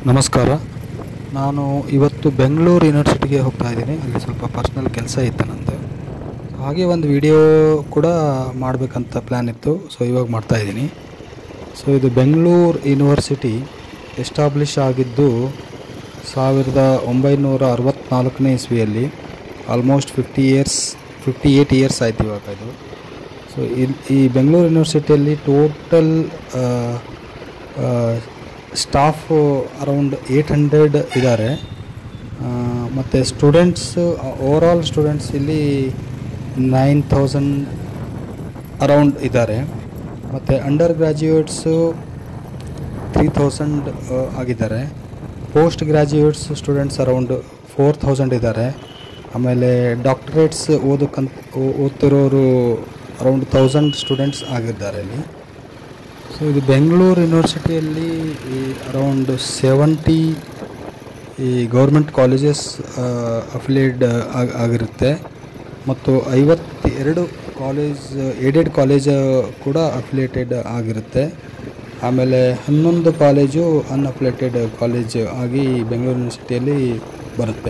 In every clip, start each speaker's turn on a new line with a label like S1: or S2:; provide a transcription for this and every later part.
S1: ನಮಸ್ಕಾರ ನಾನು ಇವತ್ತು ಬೆಂಗಳೂರು ಯೂನಿವರ್ಸಿಟಿಗೆ ಹೋಗ್ತಾ ಇದ್ದೀನಿ ಅಲ್ಲಿ ಸ್ವಲ್ಪ ಪರ್ಸ್ನಲ್ ಕೆಲಸ ಇತ್ತು ನಂದು ಹಾಗೆ ಒಂದು ವಿಡಿಯೋ ಕೂಡ ಮಾಡಬೇಕಂತ ಪ್ಲ್ಯಾನ್ ಇತ್ತು ಸೊ ಇವಾಗ ಮಾಡ್ತಾ ಇದ್ದೀನಿ ಸೊ ಇದು ಬೆಂಗಳೂರು ಯೂನಿವರ್ಸಿಟಿ ಎಸ್ಟಾಬ್ಲಿಷ್ ಆಗಿದ್ದು ಸಾವಿರದ ಒಂಬೈನೂರ ಅರವತ್ತ್ನಾಲ್ಕನೇ ಇಸ್ವಿಯಲ್ಲಿ almost fifty years fifty eight years ಆಯ್ತು ಇವಾಗ ಇದು ಸೊ ಇಲ್ಲಿ ಈ ಬೆಂಗಳೂರು ಯೂನಿವರ್ಸಿಟಿಯಲ್ಲಿ total staff around eight hundred ಇದ್ದಾರೆ ಮತ್ತು ಸ್ಟೂಡೆಂಟ್ಸ್ ಓವರಾಲ್ ಸ್ಟೂಡೆಂಟ್ಸ್ ಇಲ್ಲಿ ನೈನ್ ಥೌಸಂಡ್ ಅರೌಂಡ್ ಇದ್ದಾರೆ ಮತ್ತು ಅಂಡರ್ ಗ್ರ್ಯಾಜುಯೇಟ್ಸು ತ್ರೀ ಥೌಸಂಡ್ ಆಗಿದ್ದಾರೆ postgraduates students around four thousand ಇದ್ದಾರೆ ಆಮೇಲೆ ಡಾಕ್ಟರೇಟ್ಸ್ ಓದಕ್ಕಂತ ಓದ್ತಿರೋರು ಅರೌಂಡ್ ತೌಸಂಡ್ ಸ್ಟೂಡೆಂಟ್ಸ್ ಆಗಿದ್ದಾರೆ ಇಲ್ಲಿ ಸೊ ಇದು ಬೆಂಗಳೂರು ಯೂನಿವರ್ಸಿಟಿಯಲ್ಲಿ ಈ ಅರೌಂಡ್ ಸೆವೆಂಟಿ ಈ ಗೌರ್ಮೆಂಟ್ ಕಾಲೇಜಸ್ ಅಫಿಲಿಯೇಟ್ ಆಗಿರುತ್ತೆ ಮತ್ತು ಐವತ್ತೆರಡು ಕಾಲೇಜ್ ಏಡೆಡ್ ಕಾಲೇಜ್ ಕೂಡ ಅಫಿಲಿಯೇಟೆಡ್ ಆಗಿರುತ್ತೆ ಆಮೇಲೆ ಹನ್ನೊಂದು ಕಾಲೇಜು ಅನ್ಅಫಿಲೇಟೆಡ್ ಕಾಲೇಜ್ ಆಗಿ ಬೆಂಗಳೂರು ಯೂನಿವರ್ಸಿಟಿಯಲ್ಲಿ ಬರುತ್ತೆ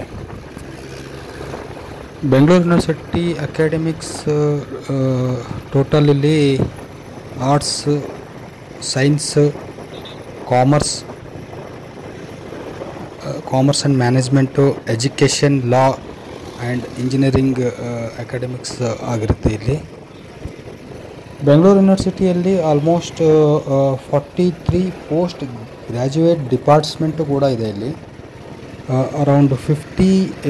S1: ಬೆಂಗಳೂರು ಯೂನಿವರ್ಸಿಟಿ ಅಕಾಡೆಮಿಕ್ಸ್ ಟೋಟಲ್ ಇಲ್ಲಿ arts science commerce commerce and management education law and engineering academics ಆಗಿರುತ್ತೆ ಇಲ್ಲಿ ಬೆಂಗಳೂರು ಯೂನಿವರ್ಸಿಟಿಯಲ್ಲಿ almost forty three postgraduate departments ಕೂಡ ಇದೆ ಇಲ್ಲಿ around fifty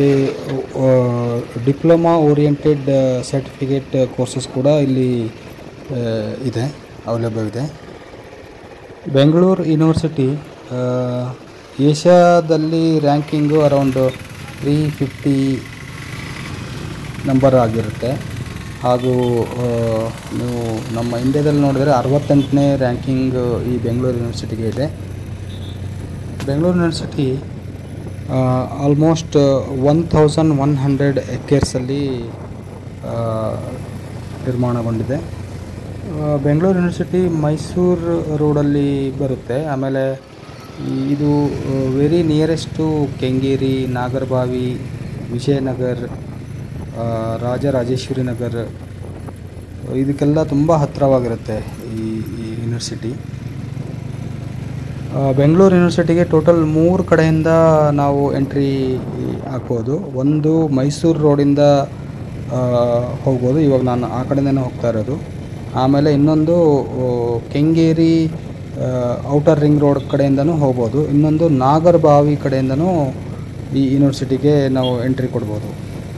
S1: diploma oriented certificate courses ಕೂಡ ಇಲ್ಲಿ ಇದೆ ಅವೈಲೇಬಲ್ ಇದೆ ಬೆಂಗಳೂರು ಯೂನಿವರ್ಸಿಟಿ ಏಷ್ಯಾದಲ್ಲಿ ranking around three fifty number ಆಗಿರುತ್ತೆ ಹಾಗೂ ನೀವು ನಮ್ಮ ಇಂಡಿಯಾದಲ್ಲಿ ನೋಡಿದರೆ ಅರವತ್ತೆಂಟನೇ ರ್ಯಾಂಕಿಂಗ್ ಈ ಬೆಂಗಳೂರು ಯೂನಿವರ್ಸಿಟಿಗೆ ಇದೆ Bengaluru university almost one thousand one hundred ಎಕೇರ್ಸಲ್ಲಿ ನಿರ್ಮಾಣಗೊಂಡಿದೆ ಬೆಂಗಳೂರು ಯೂನಿವರ್ಸಿಟಿ ಮೈಸೂರು ರೋಡಲ್ಲಿ ಬರುತ್ತೆ ಆಮೇಲೆ ಇದು ವೆರಿ ನಿಯರೆಸ್ಟು ಕೆಂಗೇರಿ ನಾಗರಬಾವಿ ವಿಜಯನಗರ್ ರಾಜರಾಜೇಶ್ವರಿ ನಗರ್ ಇದಕ್ಕೆಲ್ಲ ತುಂಬ ಹತ್ತಿರವಾಗಿರುತ್ತೆ ಈ ಈ ಯೂನಿವರ್ಸಿಟಿ ಬೆಂಗಳೂರು ಯೂನಿವರ್ಸಿಟಿಗೆ ಟೋಟಲ್ ಮೂರು ಕಡೆಯಿಂದ ನಾವು ಎಂಟ್ರಿ ಹಾಕ್ಬೋದು ಒಂದು ಮೈಸೂರು ರೋಡಿಂದ ಹೋಗ್ಬೋದು ಇವಾಗ ನಾನು ಆ ಕಡೆಯಿಂದನೇ ಹೋಗ್ತಾ ಇರೋದು ಆಮೇಲೆ ಇನ್ನೊಂದು ಕೆಂಗೇರಿ ಔಟರ್ ರಿಂಗ್ ರೋಡ್ ಕಡೆಯಿಂದನೂ ಹೋಗ್ಬೋದು ಇನ್ನೊಂದು ನಾಗರಬಾವಿ ಕಡೆಯಿಂದನೂ ಈ ಯೂನಿವರ್ಸಿಟಿಗೆ ನಾವು ಎಂಟ್ರಿ ಕೊಡ್ಬೋದು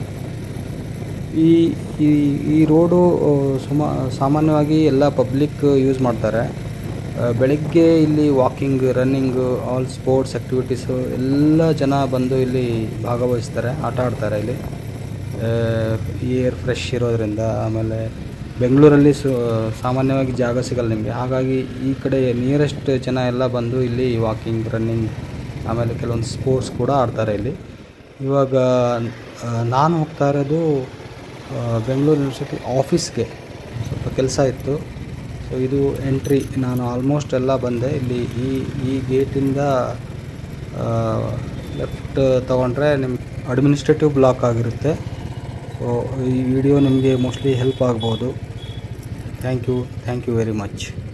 S1: ಈ ಈ ಈ ರೋಡು ಸುಮಾ ಸಾಮಾನ್ಯವಾಗಿ ಎಲ್ಲ ಪಬ್ಲಿಕ್ ಯೂಸ್ ಮಾಡ್ತಾರೆ ಬೆಳಗ್ಗೆ ಇಲ್ಲಿ walking running all sports activities ಎಲ್ಲ ಜನ ಬಂದು ಇಲ್ಲಿ ಭಾಗವಹಿಸ್ತಾರೆ ಆಟ ಆಡ್ತಾರೆ ಇಲ್ಲಿ ಏರ್ ಫ್ರೆಶ್ ಇರೋದರಿಂದ ಆಮೇಲೆ ಬೆಂಗಳೂರಲ್ಲಿ ಸು ಸಾಮಾನ್ಯವಾಗಿ ಜಾಗ ಸಿಗಲ್ಲ ನಿಮಗೆ ಹಾಗಾಗಿ ಈ ಕಡೆ ನಿಯರೆಸ್ಟ್ ಜನ ಎಲ್ಲ ಬಂದು ಇಲ್ಲಿ ವಾಕಿಂಗ್ ರನ್ನಿಂಗ್ ಆಮೇಲೆ ಕೆಲವೊಂದು ಸ್ಪೋರ್ಟ್ಸ್ ಕೂಡ ಆಡ್ತಾರೆ ಇಲ್ಲಿ ಇವಾಗ ನಾನು ಹೋಗ್ತಾ ಇರೋದು ಬೆಂಗಳೂರು ಯೂನಿವರ್ಸಿಟಿ ಆಫೀಸ್ಗೆ ಸ್ವಲ್ಪ ಕೆಲಸ ಇತ್ತು ಸೊ ಇದು ಎಂಟ್ರಿ ನಾನು ಆಲ್ಮೋಸ್ಟ್ ಎಲ್ಲ ಬಂದೆ ಇಲ್ಲಿ ಈ ಈ ಗೇಟಿಂದ ಲೆಫ್ಟ್ ತೊಗೊಂಡ್ರೆ ನಿಮ್ಮ ಅಡ್ಮಿನಿಸ್ಟ್ರೇಟಿವ್ ಬ್ಲಾಕ್ ಆಗಿರುತ್ತೆ ಸೊ ಈ ವಿಡಿಯೋ ನಿಮಗೆ ಮೋಸ್ಟ್ಲಿ ಹೆಲ್ಪ್ ಆಗ್ಬೋದು thank you thank you very much